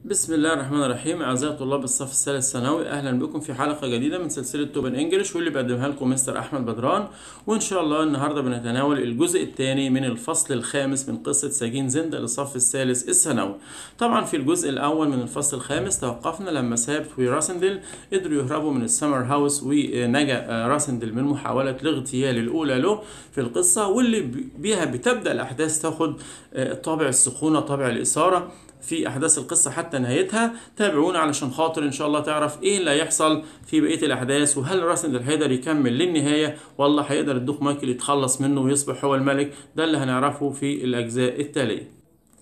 بسم الله الرحمن الرحيم أعزائي طلاب الصف الثالث ثانوي أهلا بكم في حلقة جديدة من سلسلة توبن إنجلش واللي بقدمها لكم مستر أحمد بدران وإن شاء الله النهاردة بنتناول الجزء الثاني من الفصل الخامس من قصة سجين زند للصف الثالث الثانوي طبعا في الجزء الأول من الفصل الخامس توقفنا لما سابت وراسندل قدروا يهربوا من السمر هاوس ونجا راسندل من محاولة الاغتيال الأولى له في القصة واللي بيها بتبدأ الأحداث تاخد طابع السخونة طابع الإثارة في احداث القصه حتى نهايتها تابعونا علشان خاطر ان شاء الله تعرف ايه اللي هيحصل في بقيه الاحداث وهل راسندل هيقدر يكمل للنهايه ولا هيقدر الدوق مايكل يتخلص منه ويصبح هو الملك ده اللي هنعرفه في الاجزاء التاليه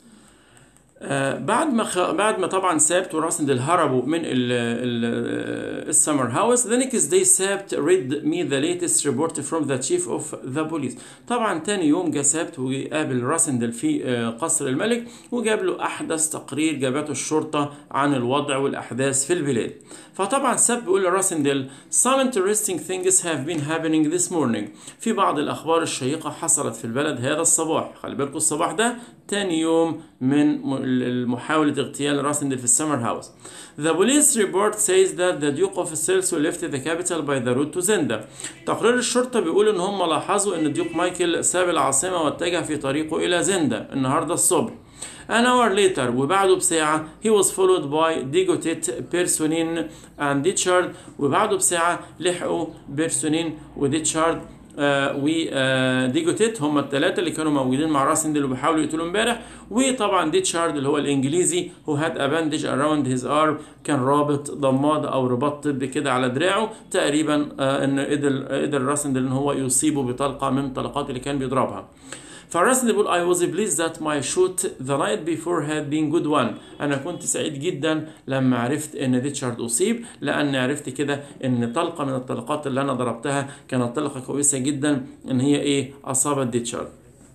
آه بعد ما خ... بعد ما طبعا سابت وراسندل هربوا من ال ال السمر هاوس the next day سابت read me the latest report from the chief of the police طبعا تاني يوم جه سابت وقابل راسندل في آه قصر الملك وجاب له احدث تقرير جابته الشرطه عن الوضع والاحداث في البلاد فطبعا ساب بيقول لراسندل some interesting things have been happening this morning في بعض الاخبار الشيقه حصلت في البلد هذا الصباح خلي بالكم الصباح ده تاني يوم من محاولة اغتيال راسندل في السمر هاوس. The police report says that the Duke of Celso left the capital by the road to Zenda. تقرير الشرطة بيقول إن هم لاحظوا إن الديوك مايكل ساب العاصمة واتجه في طريقه إلى زندا النهاردة الصبح. An hour later وبعده بساعة he was followed by Digotet, Personin and Ditchard وبعده بساعة لحقوا بيرسونين وديتشارد آه وديجوتيت هم الثلاثة اللي كانوا موجودين مع راسندل وبيحاولوا يقتلوا امبارح وطبعا ديتشارد اللي هو الانجليزي هو هاد اباندج اراوند هيز ارم كان رابط ضماد او رباط طبي كده على دراعه تقريبا آه ان قدر قدر راسندل ان هو يصيبه بطلقة من الطلقات اللي كان بيضربها. فراسندل بيقول I was pleased that my shoot the night before had been good one أنا كنت سعيد جدا لما عرفت إن ديتشارد أصيب لأن عرفت كده إن طلقة من الطلقات اللي أنا ضربتها كانت طلقة كويسة جدا إن هي إيه أصابت ديتشارد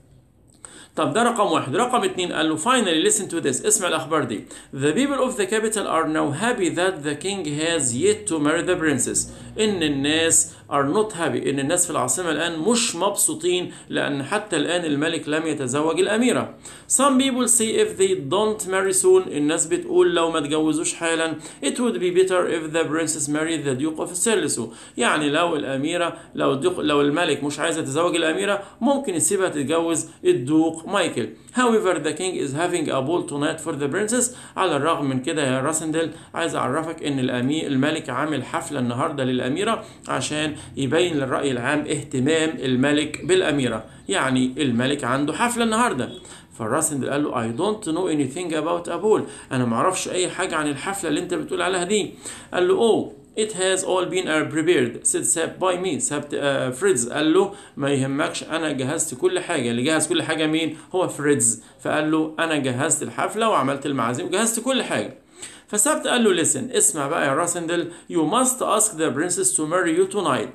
طب ده رقم واحد رقم اتنين قال له finally listen to this اسمع الأخبار دي the people of the capital are now happy that the king has yet to marry the princess إن الناس are not happy إن الناس في العاصمة الآن مش مبسوطين لأن حتى الآن الملك لم يتزوج الأميرة some people say if they don't marry soon الناس بتقول لو ما تجوزوش حالا it would be better if the princess married the duke of Celso يعني لو الأميرة لو الدوق لو الملك مش عايز يتزوج الأميرة ممكن يسيبها تتجوز الدوق مايكل however the king is having a ball tonight for the princess على الرغم من كده يا راسندل عايز أعرفك إن الأمير الملك عامل حفلة النهاردة للأميرة عشان يبين للرأي العام اهتمام الملك بالأميرة يعني الملك عنده حفلة النهاردة فالراسندل قال له I don't know anything about a ball أنا معرفش أي حاجة عن الحفلة اللي أنت بتقول عليها دي قال له أوه It has all been prepared said ساب by me ساب uh, فريدز قال له ما يهمكش أنا جهزت كل حاجة اللي جهز كل حاجة مين هو فريدز فقال له أنا جهزت الحفلة وعملت المعازيم وجهزت كل حاجة فسبت قال له listen اسمع بقى يا راسندل you must ask the princess to marry you tonight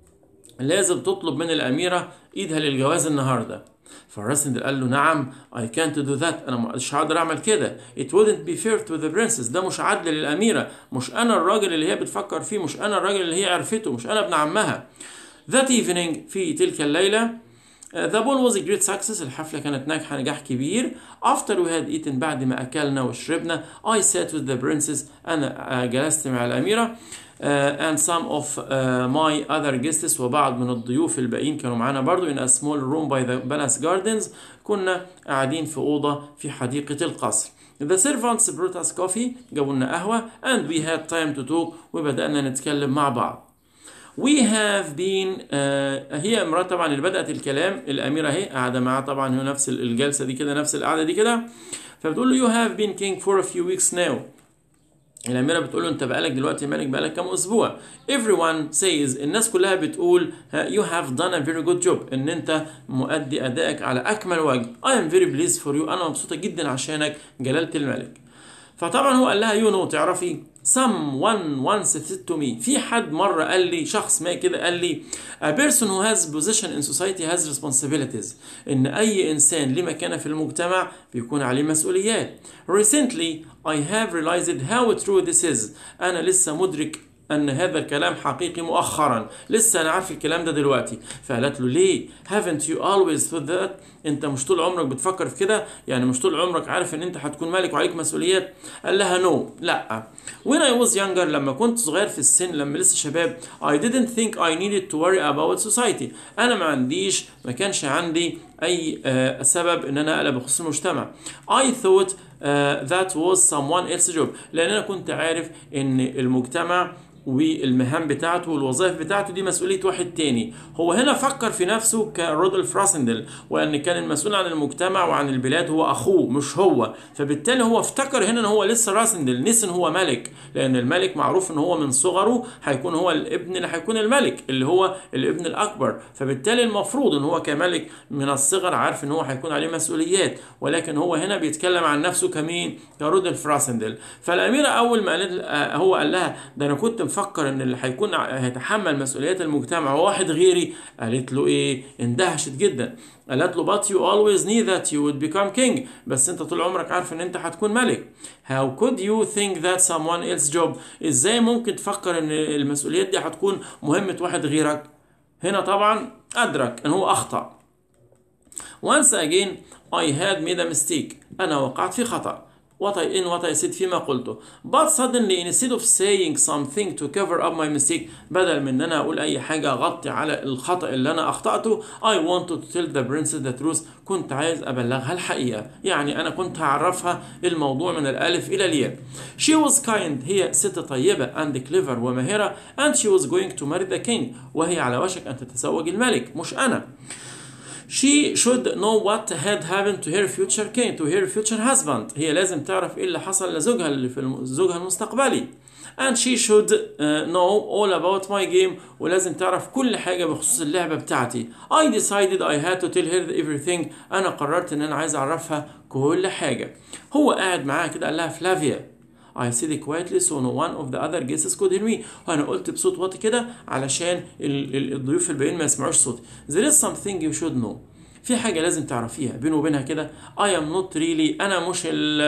لازم تطلب من الأميرة إيدها للجواز النهاردة فالراسندل قال له نعم I can't do that أنا مش هقدر أعمل كده It wouldn't be fair to the princess ده مش عدل للأميرة مش أنا الراجل اللي هي بتفكر فيه مش أنا الراجل اللي هي عرفته مش أنا ابن عمها That evening في تلك الليلة The ball was a great success الحفلة كانت ناجحة نجاح كبير After we had eaten بعد ما أكلنا وشربنا I sat with the princess أنا جلست مع الأميرة Uh, and some of uh, my other guests وبعض من الضيوف الباقيين كانوا معانا برضو in a small room by the palace gardens كنا قاعدين في أوضة في حديقة القصر The servants brought us coffee جابوا لنا قهوة and we had time to talk وبدأنا نتكلم مع بعض We have been uh, هي امرأة طبعا اللي بدأت الكلام الأميرة اهي قاعدة معاه طبعا هو نفس الجلسة دي كده نفس القعدة دي كده فبتقول له you have been king for a few weeks now الأميرة بتقول له أنت بقالك دلوقتي مالك بقالك كام أسبوع everyone says الناس كلها بتقول you have done a very good job إن أنت مؤدي أدائك على أكمل وجه I am very pleased for you أنا مبسوطة جدا عشانك جلالة الملك فطبعا هو قال لها يو نو تعرفي someone once said to me في حد مرة قال لي شخص ما كده قال لي a person who has position in society has responsibilities إن أي إنسان ليه مكانة في المجتمع بيكون عليه مسؤوليات recently I have realized how true this is أنا لسه مدرك أن هذا الكلام حقيقي مؤخرا لسه أنا عارف الكلام ده دلوقتي فقالت له ليه haven't you always thought that أنت مش طول عمرك بتفكر في كده يعني مش طول عمرك عارف أن أنت هتكون ملك وعليك مسؤوليات قال لها نو no. لا when I was younger لما كنت صغير في السن لما لسه شباب I didn't think I needed to worry about society أنا ما عنديش ما كانش عندي أي uh, سبب أن أنا أقلق بخصوص المجتمع I thought Uh, that was someone else's job لان انا كنت عارف ان المجتمع والمهام بتاعته والوظائف بتاعته دي مسؤولية واحد تاني هو هنا فكر في نفسه كرودولف راسندل وأن كان المسؤول عن المجتمع وعن البلاد هو أخوه مش هو فبالتالي هو افتكر هنا أن هو لسه راسندل نسي أن هو ملك لأن الملك معروف أن هو من صغره هيكون هو الابن اللي هيكون الملك اللي هو الابن الأكبر فبالتالي المفروض أن هو كملك من الصغر عارف أن هو هيكون عليه مسؤوليات ولكن هو هنا بيتكلم عن نفسه كمين كرودولف راسندل فالأميرة أول ما قالت هو قال لها ده أنا كنت مفكر ان اللي هيكون هيتحمل مسؤوليات المجتمع هو واحد غيري قالت له ايه اندهشت جدا قالت له but you always knew that you would become king بس انت طول عمرك عارف ان انت هتكون ملك how could you think that someone else job ازاي ممكن تفكر ان المسؤوليات دي هتكون مهمة واحد غيرك هنا طبعا ادرك ان هو اخطأ once again I had made a mistake انا وقعت في خطأ what I in what I said فيما قلته but suddenly instead of saying something to cover up my mistake بدل من ان انا اقول اي حاجة اغطي على الخطأ اللي انا اخطأته I wanted to tell the princess the truth كنت عايز ابلغها الحقيقة يعني انا كنت هعرفها الموضوع من الالف الى الياء she was kind هي ست طيبة and clever وماهرة and she was going to marry the king وهي على وشك ان تتزوج الملك مش انا She should know what had happened to her future king to her future husband هي لازم تعرف ايه اللي حصل لزوجها اللي في زوجها المستقبلي and she should uh, know all about my game ولازم تعرف كل حاجة بخصوص اللعبة بتاعتي I decided I had to tell her everything أنا قررت إن أنا عايز أعرفها كل حاجة هو قاعد معاها كده قال لها فلافيا I said it quietly so no one of the other guests could hear me وأنا قلت بصوت واطي كده علشان الضيوف الباقيين ما يسمعوش صوتي There is something you should know في حاجة لازم تعرفيها بينه وبينها كده I am not really أنا مش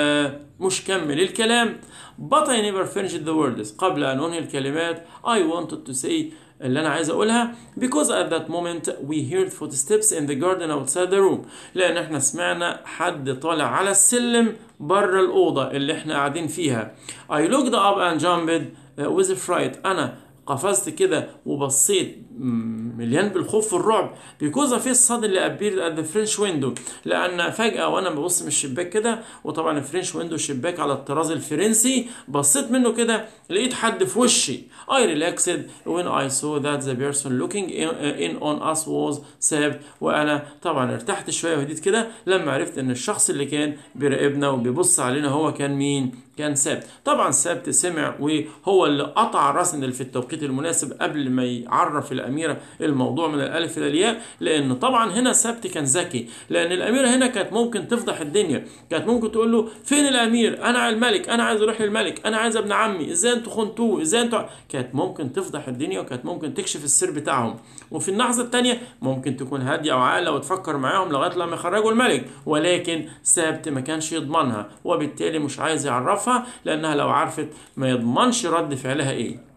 مش كمل الكلام but I never finished the words قبل أن أنهي الكلمات I wanted to say اللي أنا عايز أقولها because at that moment we heard footsteps in the garden outside the room لأن احنا سمعنا حد طالع على السلم بره الأوضة اللي احنا قاعدين فيها I looked up and jumped with fright أنا قفزت كده وبصيت مليان بالخوف والرعب because of his suddenly appeared at the French window لأن فجأة وأنا ببص من الشباك كده وطبعا الفرنش ويندو شباك على الطراز الفرنسي بصيت منه كده لقيت حد في وشي I relaxed when I saw that the person looking in on us was سابت وأنا طبعا ارتحت شوية وهديت كده لما عرفت إن الشخص اللي كان بيراقبنا وبيبص علينا هو كان مين؟ كان سبت طبعا سبت سمع وهو اللي قطع راسندل في التوقيت المناسب قبل ما يعرف الأميرة الموضوع من الألف إلى الياء لأن طبعا هنا سبت كان ذكي لأن الأميرة هنا كانت ممكن تفضح الدنيا كانت ممكن تقول له فين الأمير أنا الملك أنا عايز أروح للملك أنا عايز ابن عمي إزاي أنتوا خنتوه إزاي أنتوا كانت ممكن تفضح الدنيا وكانت ممكن تكشف السر بتاعهم وفي اللحظة الثانية ممكن تكون هادية وعاقلة وتفكر معاهم لغاية لما يخرجوا الملك ولكن سبت ما كانش يضمنها وبالتالي مش عايز يعرفها تعرفها لانها لو عرفت ما يضمنش رد فعلها ايه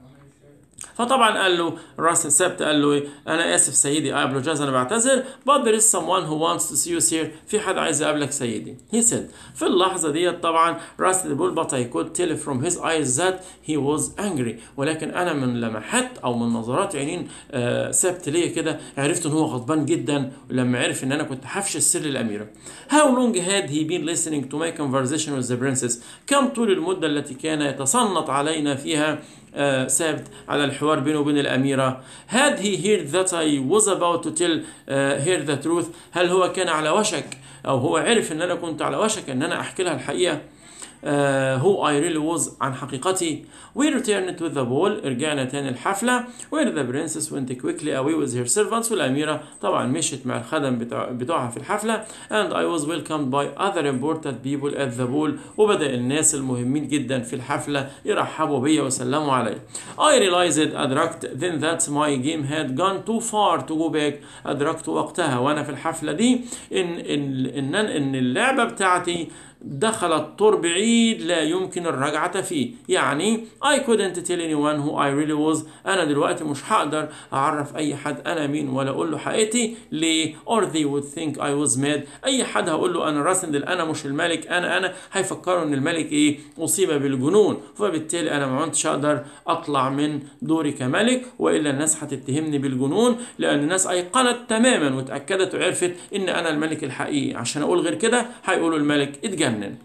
فطبعا قال له راس السبت قال له ايه انا اسف سيدي I apologize انا بعتذر but there is someone who wants to see you here في حد عايز يقابلك سيدي he said في اللحظة ديت طبعا راس بيقول but I could tell from his eyes that he was angry ولكن انا من لمحات او من نظرات عينين آه سبت ليا كده عرفت ان هو غضبان جدا لما عرف ان انا كنت هفشي السر للاميرة how long had he been listening to my conversation with the princess كم طول المدة التي كان يتصنت علينا فيها آه ثابت على الحوار بينه وبين الأميرة had he heard that I was about to tell uh, her the truth هل هو كان على وشك أو هو عرف أن أنا كنت على وشك أن أنا أحكي لها الحقيقة uh, who I really was عن حقيقتي we returned to the ball رجعنا تاني الحفلة where the princess went quickly away with her servants والأميرة طبعا مشت مع الخدم بتاع بتوعها في الحفلة and I was welcomed by other important people at the ball وبدأ الناس المهمين جدا في الحفلة يرحبوا بيا وسلموا علي I realized أدركت then that my game had gone too far to go back أدركت وقتها وأنا في الحفلة دي إن إن إن, إن اللعبة بتاعتي دخل الطور بعيد لا يمكن الرجعة فيه يعني I couldn't tell anyone who I really was أنا دلوقتي مش هقدر أعرف أي حد أنا مين ولا أقول له حقيقتي ليه or they would think I was mad أي حد هقول له أنا راسندل أنا مش الملك أنا أنا هيفكروا إن الملك إيه أصيب بالجنون فبالتالي أنا ما عدتش أقدر أطلع من دوري كملك وإلا الناس هتتهمني بالجنون لأن الناس أيقنت تماما وتأكدت وعرفت إن أنا الملك الحقيقي عشان أقول غير كده هيقولوا الملك اتجنن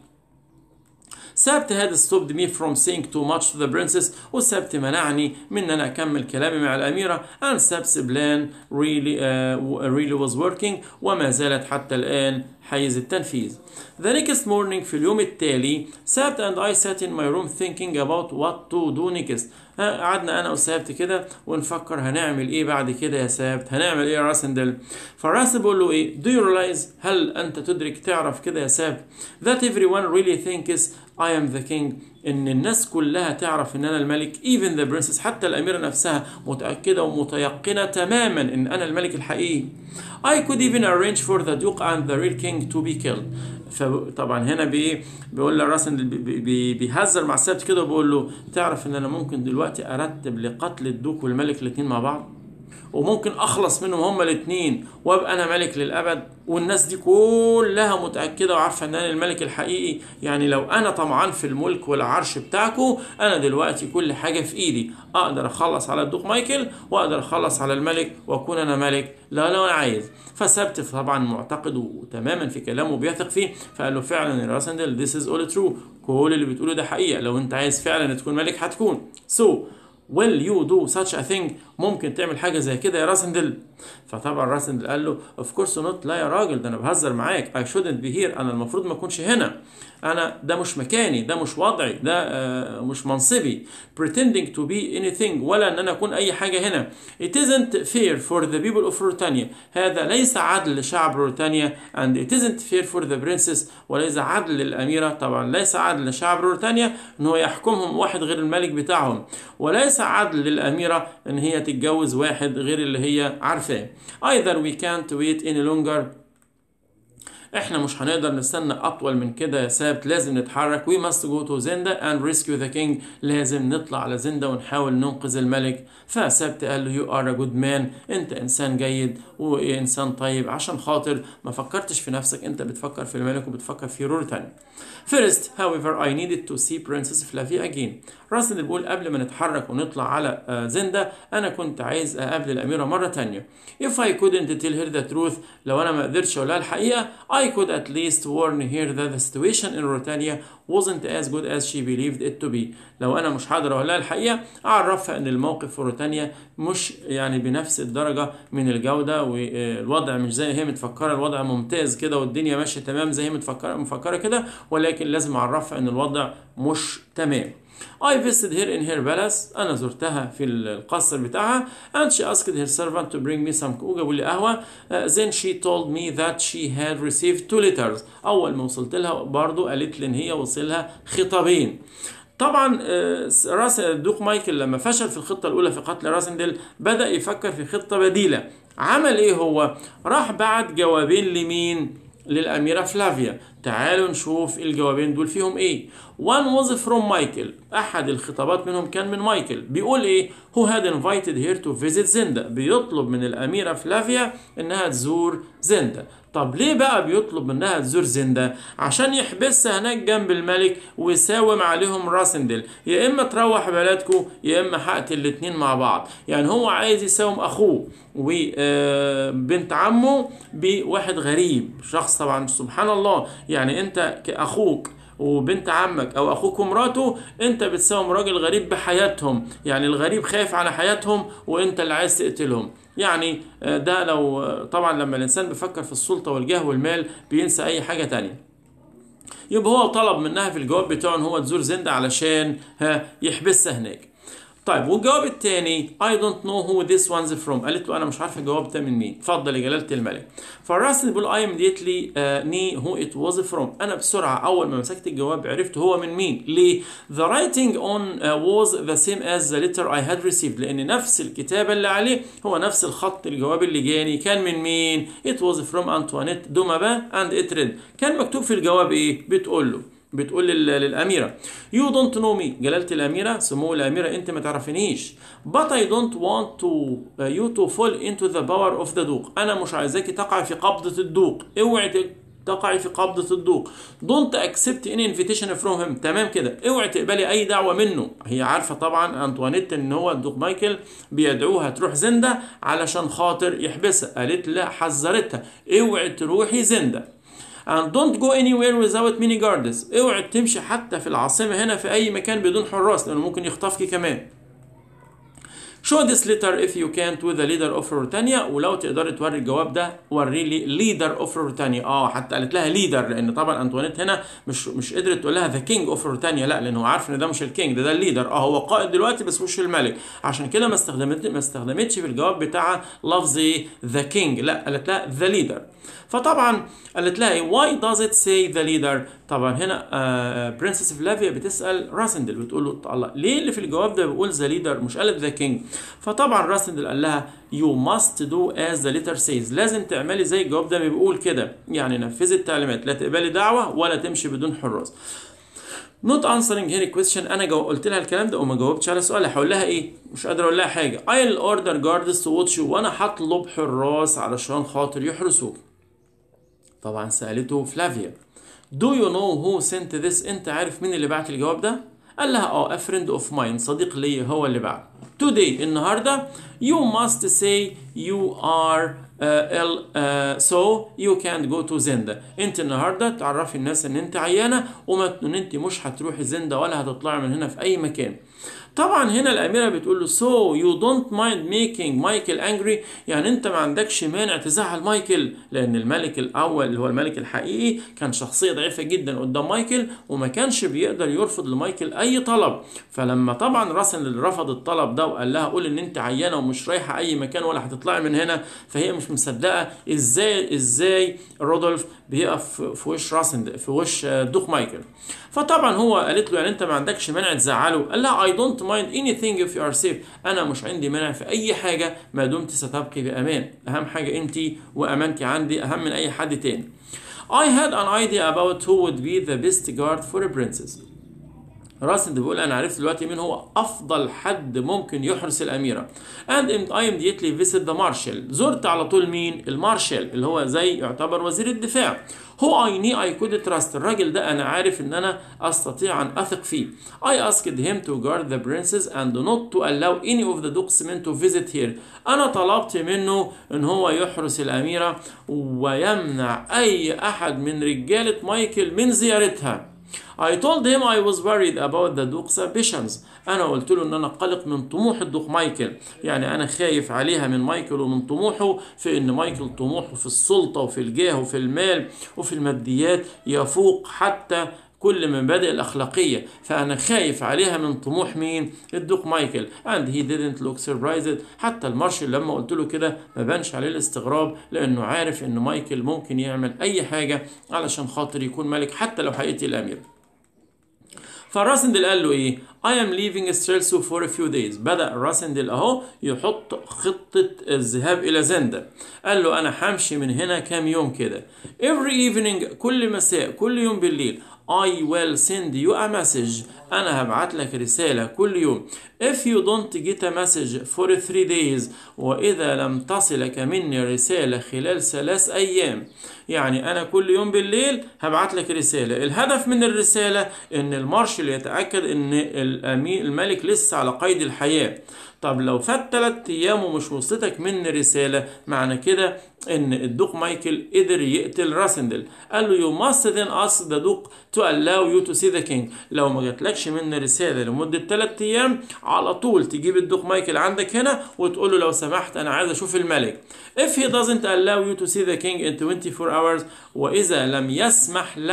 سبت had stopped me from saying too much to the princess وسبت منعني من ان انا اكمل كلامي مع الاميره and سبت's plan really uh, really was working وما زالت حتى الان حيز التنفيذ. The next morning في اليوم التالي سبت and I sat in my room thinking about what to do next. قعدنا انا وسبت كده ونفكر هنعمل ايه بعد كده يا سبت هنعمل ايه يا راسندل فراسل بيقول له ايه do you realize هل انت تدرك تعرف كده يا سبت that everyone really thinks I am the king ان الناس كلها تعرف ان انا الملك even the princess حتى الاميره نفسها متاكده ومتيقنه تماما ان انا الملك الحقيقي I could even arrange for the duke and the real king to be killed فطبعا هنا بايه بيقول لراسن بيهزر مع السبت كده وبيقول له تعرف ان انا ممكن دلوقتي ارتب لقتل الدوك والملك الاثنين مع بعض وممكن اخلص منهم هما الاثنين وابقى انا ملك للابد والناس دي كلها متاكده وعارفه ان انا الملك الحقيقي يعني لو انا طمعان في الملك والعرش بتاعكم انا دلوقتي كل حاجه في ايدي اقدر اخلص على الدوق مايكل واقدر اخلص على الملك واكون انا ملك لا لو انا عايز فسبت طبعا معتقد تماما في كلامه وبيثق فيه فقال له فعلا يا راسندل ذيس از اول ترو كل اللي بتقوله ده حقيقه لو انت عايز فعلا تكون ملك هتكون سو so, will you do such a thing ممكن تعمل حاجة زي كده يا راسندل فطبعا راسندل قال له of course not لا يا راجل ده انا بهزر معاك I shouldn't be here انا المفروض ما اكونش هنا انا ده مش مكاني ده مش وضعي ده آه مش منصبي pretending to be anything ولا ان انا اكون اي حاجة هنا it isn't fair for the people of روتانيا هذا ليس عدل لشعب روتانيا and it isn't fair for the princess وليس عدل للأميرة طبعا ليس عدل لشعب روتانيا ان هو يحكمهم واحد غير الملك بتاعهم وليس عدل للأميرة ان هي تتجوز واحد غير اللي هي عارفاه either we can't wait any longer احنا مش هنقدر نستنى اطول من كده يا سابت لازم نتحرك we must go to زندا and rescue the king لازم نطلع على زندا ونحاول ننقذ الملك فسابت قال له you are a good man انت انسان جيد وانسان طيب عشان خاطر ما فكرتش في نفسك انت بتفكر في الملك وبتفكر في رورتان First, however, I needed to see Princess Flavia again. راسل بيقول قبل ما نتحرك ونطلع على زندا أنا كنت عايز أقابل الأميرة مرة تانية. If I couldn't tell her the truth لو أنا ما قدرتش أقولها الحقيقة I could at least warn her that the situation in Rotania wasn't as good as she believed it to be. لو أنا مش هقدر أقولها الحقيقة أعرفها إن الموقف في روتانيا مش يعني بنفس الدرجة من الجودة والوضع مش زي هي متفكرة الوضع ممتاز كده والدنيا ماشية تمام زي هي متفكرة مفكرة كده ولكن لازم أعرفها إن الوضع مش تمام. I visited her in her palace أنا زرتها في القصر بتاعها and she asked her servant to bring me some وجابوا لي قهوة uh, then she told me that she had received two letters أول ما وصلت لها برضو قالت لي إن هي وصلها خطابين طبعا راس الدوق مايكل لما فشل في الخطه الاولى في قتل راسندل بدا يفكر في خطه بديله عمل ايه هو راح بعت جوابين لمين للأميرة فلافيا تعالوا نشوف الجوابين دول فيهم ايه one was from مايكل أحد الخطابات منهم كان من مايكل بيقول ايه who had invited her to visit زندا بيطلب من الأميرة فلافيا إنها تزور زندا طب ليه بقى بيطلب منها تزور زندا عشان يحبسها هناك جنب الملك ويساوم عليهم راسندل يا اما تروح بلدكم يا اما هقتل الاتنين مع بعض يعني هو عايز يساوم اخوه وبنت عمه بواحد غريب شخص طبعا سبحان الله يعني انت كاخوك وبنت عمك او اخوك ومراته انت بتساوم راجل غريب بحياتهم يعني الغريب خايف على حياتهم وانت اللي عايز تقتلهم يعني ده لو طبعا لما الانسان بيفكر في السلطه والجاه والمال بينسى اي حاجه تانية يبقى هو طلب منها في الجواب بتاعه ان هو تزور زندا علشان ها يحبسها هناك طيب والجواب الثاني I don't know who this one's from قالت له انا مش عارفه الجواب ده من مين اتفضل يا جلاله الملك فالراسل بيقول I immediately uh, knew who it was from انا بسرعه اول ما مسكت الجواب عرفت هو من مين ليه the writing on uh, was the same as the letter I had received لان نفس الكتابه اللي عليه هو نفس الخط الجواب اللي جاني كان من مين it was from Antoinette دومابا and it read كان مكتوب في الجواب ايه بتقول له بتقول للأميرة You don't know me جلالة الأميرة سمو الأميرة أنت ما تعرفنيش But I don't want to uh, you to fall into the power of the دوق أنا مش عايزاكي تقع في قبضة الدوق اوعي تقعي في قبضة الدوق Don't accept any invitation from him تمام كده اوعي تقبلي أي دعوة منه هي عارفة طبعا أنطوانيت إن هو الدوق مايكل بيدعوها تروح زندا علشان خاطر يحبسها قالت لا حذرتها اوعي تروحي زندا and don't go anywhere without many guards اوعي تمشي حتى في العاصمة هنا في أي مكان بدون حراس لأنه ممكن يخطفكي كمان show this letter if you can to the leader of Mauritania ولو تقدري توري الجواب ده وري لي leader of Mauritania اه حتى قالت لها leader لان طبعا انطوانيت هنا مش مش قدرت تقول لها the king of Mauritania لا لان هو عارف ان ده مش الكينج ده ده الليدر اه هو قائد دلوقتي بس مش الملك عشان كده ما استخدمت ما استخدمتش في الجواب بتاعها لفظ the king لا قالت لها the leader فطبعا قالت لها ايه why does it say the leader طبعا هنا برنسس فلافيا بتسال راسندل بتقول له الله ليه اللي في الجواب ده بيقول ذا ليدر مش قالت ذا كينج فطبعا راسندل قال لها you must do as the letter says لازم تعملي زي الجواب ده بيقول كده يعني نفذي التعليمات لا تقبلي دعوه ولا تمشي بدون حراس not answering her question انا جو قلت لها الكلام ده وما جاوبتش على سؤالها هقول لها ايه مش قادر اقول لها حاجه I'll order guards to watch you وانا هطلب حراس علشان خاطر يحرسوك طبعا سالته فلافيا Do you know who sent this انت عارف مين اللي بعت الجواب ده قال لها اه a friend of mine صديق لي هو اللي بعت today النهارده you must say you are uh, ill uh, so you can't go to زندا انت النهارده تعرفي الناس ان انت عيانه وما ان انت مش هتروحي زندا ولا هتطلعي من هنا في اي مكان طبعا هنا الاميره بتقول له so you don't mind making مايكل angry يعني انت ما عندكش مانع تزعل مايكل لان الملك الاول اللي هو الملك الحقيقي كان شخصيه ضعيفه جدا قدام مايكل وما كانش بيقدر يرفض لمايكل اي طلب فلما طبعا راسل اللي رفض الطلب ده وقال لها قول ان انت عيانه ومش رايحه اي مكان ولا هتطلعي من هنا فهي مش مصدقه ازاي ازاي رودولف بيقف في وش راسند في وش دوخ مايكل فطبعا هو قالت له يعني انت ما عندكش مانع تزعله قال لها I don't mind anything if you are safe انا مش عندي مانع في اي حاجه ما دمت ستبقي بامان اهم حاجه انت وامانتي عندي اهم من اي حد تاني I had an idea about who would be the best guard for a princess راسند بيقول انا عرفت دلوقتي مين هو افضل حد ممكن يحرس الاميره and I immediately visit the marshal زرت على طول مين المارشال اللي هو زي يعتبر وزير الدفاع هو I knew I could trust الراجل ده انا عارف ان انا استطيع ان اثق فيه I asked him to guard the princess and not to allow any of the dogsmen to visit here انا طلبت منه ان هو يحرس الاميره ويمنع اي احد من رجاله مايكل من زيارتها I told him I was worried about the Duke's ambitions. أنا قلت له إن أنا قلق من طموح الدوق مايكل، يعني أنا خايف عليها من مايكل ومن طموحه في إن مايكل طموحه في السلطة وفي الجاه وفي المال وفي الماديات يفوق حتى كل المبادئ الأخلاقية فأنا خايف عليها من طموح مين الدوق مايكل and he didn't look surprised حتى المارشال لما قلت له كده ما بانش عليه الاستغراب لأنه عارف إن مايكل ممكن يعمل أي حاجة علشان خاطر يكون ملك حتى لو هيقتل الأمير فالراسندل قال له ايه I am leaving Strelso for a few days بدأ الراسندل اهو يحط خطة الذهاب إلى زندا قال له أنا همشي من هنا كام يوم كده every evening كل مساء كل يوم بالليل I will send you a message أنا هبعت لك رسالة كل يوم if you don't get a message for three days وإذا لم تصلك مني رسالة خلال ثلاث أيام يعني أنا كل يوم بالليل هبعت لك رسالة الهدف من الرسالة إن المارشال يتأكد إن الأمير الملك لسه على قيد الحياة طب لو فات تلات أيام ومش وصلتك مني رسالة معنى كده إن الدوق مايكل قدر يقتل راسندل قال له you must then ask the duke to allow you to see the king لو ما جاتلكش مني رسالة لمدة تلات أيام على طول تجيب الدوق مايكل عندك هنا وتقول له لو سمحت أنا عايز أشوف الملك if he doesn't allow you to see the king in 24 hours وإذا لم يسمح لك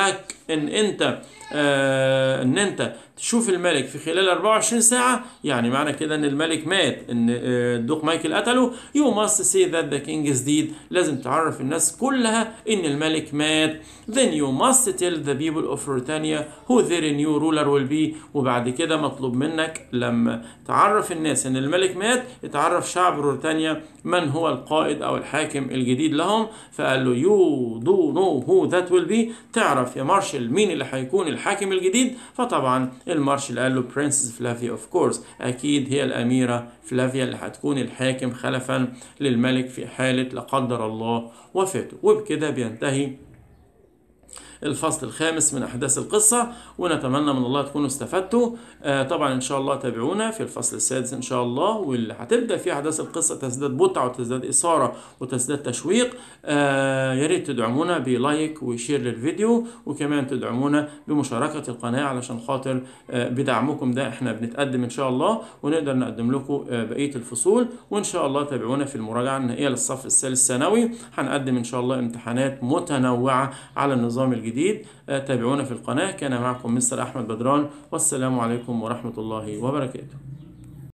ان انت آه ان انت تشوف الملك في خلال 24 ساعة يعني معنى كده ان الملك مات ان آه، الدوق مايكل قتله you must say that the king is dead لازم تعرف الناس كلها ان الملك مات then you must tell the people of Britannia who their new ruler will be وبعد كده مطلوب منك لما تعرف الناس ان الملك مات تعرف شعب بريطانيا من هو القائد او الحاكم الجديد لهم فقال له you do know who that will be تعرف يا مارشال مين اللي هيكون الحاكم الجديد فطبعا المارشال قال له برنسس فلافيا اوف كورس اكيد هي الاميره فلافيا اللي هتكون الحاكم خلفا للملك في حاله لا قدر الله وفاته وبكده بينتهي الفصل الخامس من أحداث القصة ونتمنى من الله تكونوا استفدتوا آه طبعا إن شاء الله تابعونا في الفصل السادس إن شاء الله واللي هتبدأ فيه أحداث القصة تزداد متعة وتزداد إثارة وتزداد تشويق آه يا ريت تدعمونا بلايك وشير للفيديو وكمان تدعمونا بمشاركة القناة علشان خاطر آه بدعمكم ده احنا بنتقدم إن شاء الله ونقدر نقدم لكم آه بقية الفصول وإن شاء الله تابعونا في المراجعة النهائية للصف الثالث ثانوي هنقدم إن شاء الله امتحانات متنوعة على النظام الجديد آه، تابعونا في القناة كان معكم مستر أحمد بدران والسلام عليكم ورحمة الله وبركاته